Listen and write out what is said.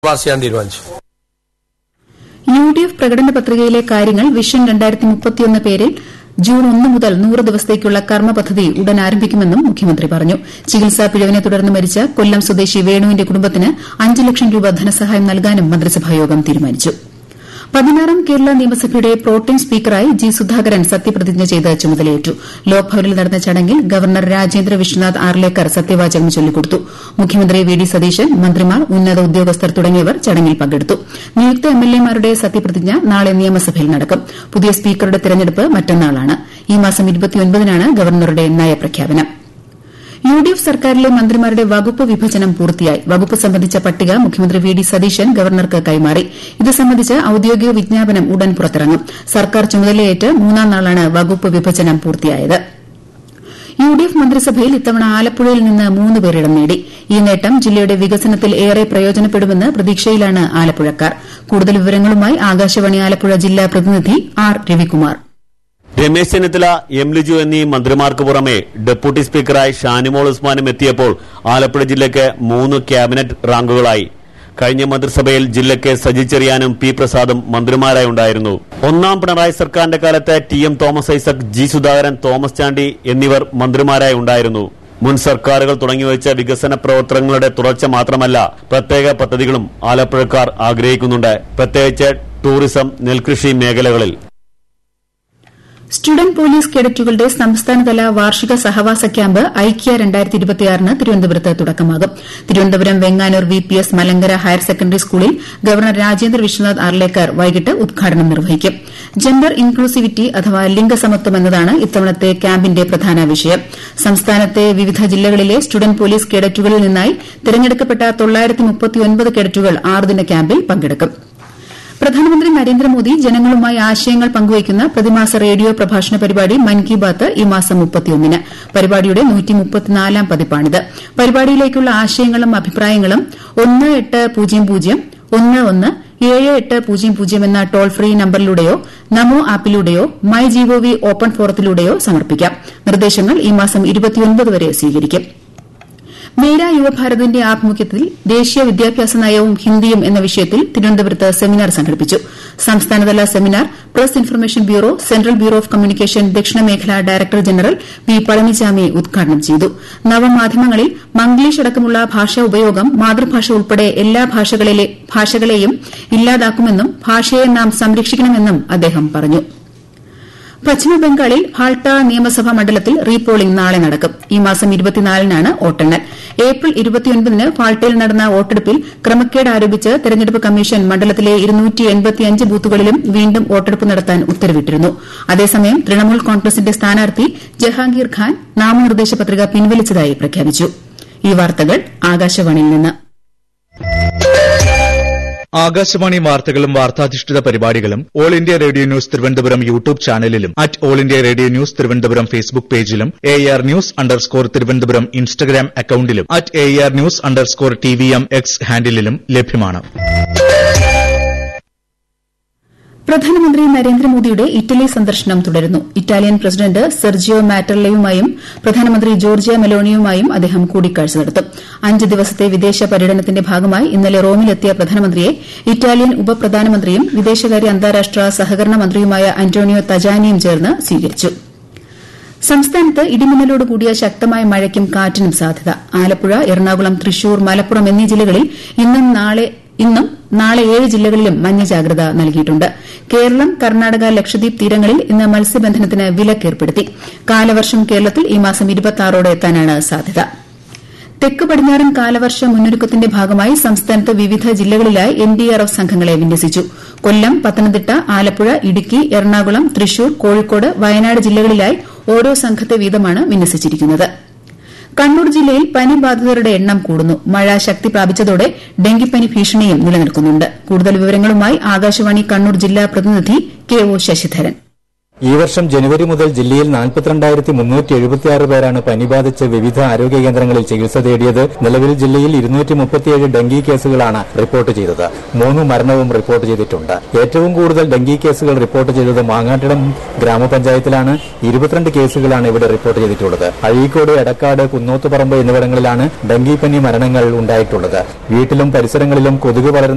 pass ചെയ്യാൻ തീരുമാനിച്ചു U D F പ്രകടന പത്രികയിലെ കാര്യങ്ങൾ വിഷൻ രണ്ടായിരത്തി മുപ്പത്തിയൊന്ന് പേരിൽ ജൂൺ ഒന്ന് മുതൽ നൂറ് ദിവസത്തേക്കുള്ള കർമ്മ പദ്ധതി ഉടൻ ആരംഭിക്കുമെന്നും മുഖ്യമന്ത്രി പറഞ്ഞു ചികിത്സാ പിഴവിനെ തുടർന്ന് മരിച്ച കൊല്ലം സ്വദേശി വേണുവിന്റെ കുടുംബത്തിന് അഞ്ച് ലക്ഷം രൂപ ധനസഹായം നൽകാനും മന്ത്രിസഭായോഗം തീരുമാനിച്ചു പതിനാറാം കേരള നിയമസഭയുടെ പ്രോട്ടേം സ്പീക്കറായി ജി സുധാകരൻ സത്യപ്രതിജ്ഞ ചെയ്ത് ചുമതലയേറ്റു ലോക്ഭവനിൽ നടന്ന ചടങ്ങിൽ ഗവർണർ രാജേന്ദ്ര വിശ്വനാഥ് ആർലേക്കർ സത്യവാചകം ചൊല്ലിക്കൊടുത്തു മുഖ്യമന്ത്രി വി ഡി സതീശൻ മന്ത്രിമാർ ഉന്നത ഉദ്യോഗസ്ഥർ തുടങ്ങിയവർ ചടങ്ങിൽ പങ്കെടുത്തു നിയുക്ത എംഎൽഎമാരുടെ സത്യപ്രതിജ്ഞ നാളെ നിയമസഭയിൽ നടക്കും പുതിയ സ്പീക്കറുടെ തെരഞ്ഞെടുപ്പ് മറ്റന്നാളാണ് ഈ മാസം നാണ് ഗവർണറുടെ നയപ്രഖ്യാപനം യു ഡി എഫ് സർക്കാരിലെ മന്ത്രിമാരുടെ വകുപ്പ് വിഭജനം പൂർത്തിയായി വകുപ്പ് സംബന്ധിച്ച പട്ടിക മുഖ്യമന്ത്രി വി ഡി സതീശൻ ഗവർണർക്ക് കൈമാറി ഇത് സംബന്ധിച്ച് ഔദ്യോഗിക വിജ്ഞാപനം ഉടൻ പുറത്തിറങ്ങും സർക്കാർ ചുമതലയേറ്റ് മൂന്നാം നാളാണ് വകുപ്പ് വിഭജനം പൂർത്തിയായത് യു ഡി എഫ് മന്ത്രിസഭയിൽ ഇത്തവണ ആലപ്പുഴയിൽ നിന്ന് മൂന്ന് പേർ ഇടം നേടി ഈ നേട്ടം ജില്ലയുടെ വികസനത്തിൽ ഏറെ പ്രയോജനപ്പെടുമെന്ന് പ്രതീക്ഷയിലാണ് ആലപ്പുഴക്കാർ കൂടുതൽ വിവരങ്ങളുമായി ആകാശവാണി ആലപ്പുഴ ജില്ലാ പ്രതിനിധി ആർ രവികുമാർ രമേശ് ചെന്നിത്തല എം ലിജു എന്നീ മന്ത്രിമാർക്ക് പുറമെ ഡെപ്യൂട്ടി സ്പീക്കറായി ഷാനിമോൾ ഉസ്മാനും എത്തിയപ്പോൾ ആലപ്പുഴ ജില്ലയ്ക്ക് മൂന്ന് ക്യാബിനറ്റ് റാങ്കുകളായി കഴിഞ്ഞ മന്ത്രിസഭയിൽ ജില്ലയ്ക്ക് സജി ചെറിയാനും പി പ്രസാദും മന്ത്രിമാരായി ഉണ്ടായിരുന്നു ഒന്നാം പിണറായി സർക്കാരിന്റെ കാലത്ത് T M Thomas Isaac G Sudhakaran Thomas Chandy എന്നിവർ മന്ത്രിമാരായി ഉണ്ടായിരുന്നു മുൻ സർക്കാരുകൾ തുടങ്ങിവെച്ച വികസന പ്രവർത്തനങ്ങളുടെ തുടർച്ച മാത്രമല്ല പ്രത്യേക പദ്ധതികളും ആലപ്പുഴക്കാർ ആഗ്രഹിക്കുന്നുണ്ട് പ്രത്യേകിച്ച് ടൂറിസം നെൽകൃഷി മേഖലകളിൽ സ്റ്റുഡന്റ് പോലീസ് കേഡറ്റുകളുടെ സംസ്ഥാനതല വാർഷിക സഹവാസ ക്യാമ്പ് ഐക്യ രണ്ടായിരത്തി ഇരുപത്തിയാറിന് തിരുവനന്തപുരത്ത് തുടക്കമാകും Thiruvananthapuram Venganoor V P S Malankara higher secondary സ്കൂളിൽ ഗവർണർ രാജേന്ദ്ര വിശ്വനാഥ് ആർലേക്കർ വൈകിട്ട് ഉദ്ഘാടനം നിർവഹിക്കും ജെൻഡർ ഇൻക്ലൂസിവിറ്റി അഥവാ ലിംഗസമത്വം എന്നതാണ് ഇത്തവണത്തെ ക്യാമ്പിന്റെ പ്രധാന വിഷയം സംസ്ഥാനത്തെ വിവിധ ജില്ലകളിലെ സ്റ്റുഡന്റ് പോലീസ് കേഡറ്റുകളിൽ നിന്നായി തിരഞ്ഞെടുക്കപ്പെട്ട കേഡറ്റുകൾ ആറുദിന ക്യാമ്പിൽ പങ്കെടുക്കും പ്രധാനമന്ത്രി നരേന്ദ്രമോദി ജനങ്ങളുമായി ആശയങ്ങൾ പങ്കുവയ്ക്കുന്ന പ്രതിമാസ റേഡിയോ പ്രഭാഷണ പരിപാടി മൻ കി ബാത്ത് ഈ മാസം മുപ്പത്തിയൊന്നിന് പരിപാടിയുടെ നൂറ്റിമുപ്പത്തിനാലാം പതിപ്പാണിത് പരിപാടിയിലേക്കുള്ള ആശയങ്ങളും അഭിപ്രായങ്ങളും ഒന്ന് എട്ട് പൂജ്യം പൂജ്യം ഒന്ന് ഒന്ന് ഏഴ് എട്ട് പൂജ്യം പൂജ്യം എന്ന ടോൾ ഫ്രീ നമ്പറിലൂടെയോ നമോ ആപ്പിലൂടെയോ മൈ ജിഒവി ഓപ്പൺ ഫോറത്തിലൂടെയോ സമർപ്പിക്കാം നിർദ്ദേശങ്ങൾ ഈ മാസം വരെ സ്വീകരിക്കും മേര യുവഭാരതിന്റെ ആഭിമുഖ്യത്തിൽ ദേശീയ വിദ്യാഭ്യാസ നയവും ഹിന്ദിയും എന്ന വിഷയത്തിൽ തിരുവനന്തപുരത്ത് സെമിനാർ സംഘടിപ്പിച്ചു സംസ്ഥാനതല seminar press information bureau central bureau of communication ദക്ഷിണ മേഖല ഡയറക്ടർ ജനറൽ പി പളനിച്ചാമി ഉദ്ഘാടനം ചെയ്തു നവമാധ്യമങ്ങളിൽ മംഗ്ലീഷ് അടക്കമുള്ള ഭാഷാ ഉപയോഗം മാതൃഭാഷ ഉൾപ്പെടെ എല്ലാ ഭാഷകളെയും ഇല്ലാതാക്കുമെന്നും ഭാഷയെ നാം സംരക്ഷിക്കണമെന്നും അദ്ദേഹം പറഞ്ഞു പശ്ചിമബംഗാളിൽ ഹാൾട്ട നിയമസഭാ മണ്ഡലത്തിൽ റീപോളിംഗ് നാളെ നടക്കും ഈ മാസം നാണ് വോട്ടെണ്ണൽ ഏപ്രിൽ ഇരുപത്തിയൊൻപതിന് ഫാൾട്ടയിൽ നടന്ന വോട്ടെടുപ്പിൽ ക്രമക്കേട് ആരോപിച്ച് തെരഞ്ഞെടുപ്പ് കമ്മീഷൻ മണ്ഡലത്തിലെ ബൂത്തുകളിലും വീണ്ടും വോട്ടെടുപ്പ് നടത്താൻ ഉത്തരവിട്ടിരുന്നു അതേസമയം തൃണമൂൽ കോൺഗ്രസിന്റെ സ്ഥാനാർത്ഥി ജഹാംഗീർ ഖാൻ നാമനിർദ്ദേശ പത്രിക പിൻവലിച്ചതായി പ്രഖ്യാപിച്ചു ഈ വാർത്തകൾ ആകാശവാണിയിൽ നിന്ന് ആകാശവാണി വാർത്തകളും വാർത്താധിഷ്ഠിത പരിപാടികളും all India radio news Thiruvananthapuram YouTube ചാനലിലും at all India radio news Thiruvananthapuram Facebook പേജിലും A R news underscore Thiruvananthapuram Instagram അക്കൌണ്ടിലും at A R news underscore T V M X ഹാൻഡിലും ലഭ്യമാണ് പ്രധാനമന്ത്രി നരേന്ദ്രമോദിയുടെ ഇറ്റലി സന്ദർശനം തുടരുന്നു ഇറ്റാലിയൻ പ്രസിഡന്റ് സെർജിയോ മാറ്റർലയുമായും പ്രധാനമന്ത്രി ജോർജിയ മെലോണിയുമായും അദ്ദേഹം കൂടിക്കാഴ്ച നടത്തും അഞ്ച് ദിവസത്തെ വിദേശ പര്യടനത്തിന്റെ ഭാഗമായി ഇന്നലെ റോമിലെത്തിയ പ്രധാനമന്ത്രിയെ ഇറ്റാലിയൻ ഉപപ്രധാനമന്ത്രിയും വിദേശകാര്യ അന്താരാഷ്ട്ര സഹകരണ മന്ത്രിയുമായ അന്റോണിയോ തജാനിയും ചേർന്ന് സ്വീകരിച്ചു സംസ്ഥാനത്ത് ഇടിമിന്നലോട് കൂടിയ ശക്തമായ മഴയ്ക്കും കാറ്റിനും സാധ്യത ആലപ്പുഴ എറണാകുളം തൃശൂർ മലപ്പുറം എന്നീ ജില്ലകളിൽ ഇന്നും നാളെ ഏഴ് ജില്ലകളിലും മഞ്ഞ ജാഗ്രത നൽകിയിട്ടുണ്ട് കേരളം കർണാടക ലക്ഷദ്വീപ് തീരങ്ങളിൽ ഇന്ന് മത്സ്യബന്ധനത്തിന് വിലക്കേർപ്പെടുത്തി കാലവർഷം കേരളത്തിൽ ഈ മാസം ഓടെ എത്താനാണ് സാധ്യത തെക്ക് പടിഞ്ഞാറൻ കാലവർഷ മുന്നൊരുക്കത്തിന്റെ ഭാഗമായി സംസ്ഥാനത്ത് വിവിധ ജില്ലകളിലായി എൻഡിആർഎഫ് സംഘങ്ങളെ വിന്യസിച്ചു കൊല്ലം പത്തനംതിട്ട ആലപ്പുഴ ഇടുക്കി എറണാകുളം തൃശൂർ കോഴിക്കോട് വയനാട് ജില്ലകളിലായി ഓരോ സംഘത്തെ വീതമാണ് വിന്യസിച്ചിരിക്കുന്നത് കണ്ണൂർ ജില്ലയിൽ പനി ബാധിതരുടെ എണ്ണം കൂടുന്നു മഴ ശക്തി പ്രാപിച്ചതോടെ ഡെങ്കിപ്പനി ഭീഷണിയും നിലനിൽക്കുന്നുണ്ട് കൂടുതൽ വിവരങ്ങളുമായി ആകാശവാണി കണ്ണൂർ ജില്ലാ പ്രതിനിധി കെ ഒ ശശിധരൻ ഈ വർഷം ജനുവരി മുതൽ ജില്ലയിൽ നാൽപ്പത്തിരണ്ടായിരത്തി മുന്നൂറ്റി എഴുപത്തിയാറ് പേരാണ് പനി ബാധിച്ച് വിവിധ ആരോഗ്യ കേന്ദ്രങ്ങളിൽ ചികിത്സ തേടിയത് നിലവിൽ ജില്ലയിൽ ഇരുന്നൂറ്റി മുപ്പത്തിയേഴ് ഡെങ്കി കേസുകളാണ് റിപ്പോർട്ട് ചെയ്തത് മൂന്ന് മരണവും റിപ്പോർട്ട് ചെയ്തിട്ടുണ്ട് ഏറ്റവും കൂടുതൽ ഡെങ്കി കേസുകൾ റിപ്പോർട്ട് ചെയ്തത് മാങ്ങാട്ടിടം ഗ്രാമപഞ്ചായത്തിലാണ് ഇരുപത്തിരണ്ട് കേസുകളാണ് ഇവിടെ റിപ്പോർട്ട് ചെയ്തിട്ടുള്ളത് അഴീക്കോട് എടക്കാട് കുന്നോത്തുപറമ്പ് എന്നിവിടങ്ങളിലാണ് ഡെങ്കിപ്പനി മരണങ്ങൾ ഉണ്ടായിട്ടുള്ളത് വീട്ടിലും പരിസരങ്ങളിലും കൊതുക് വളരുന്ന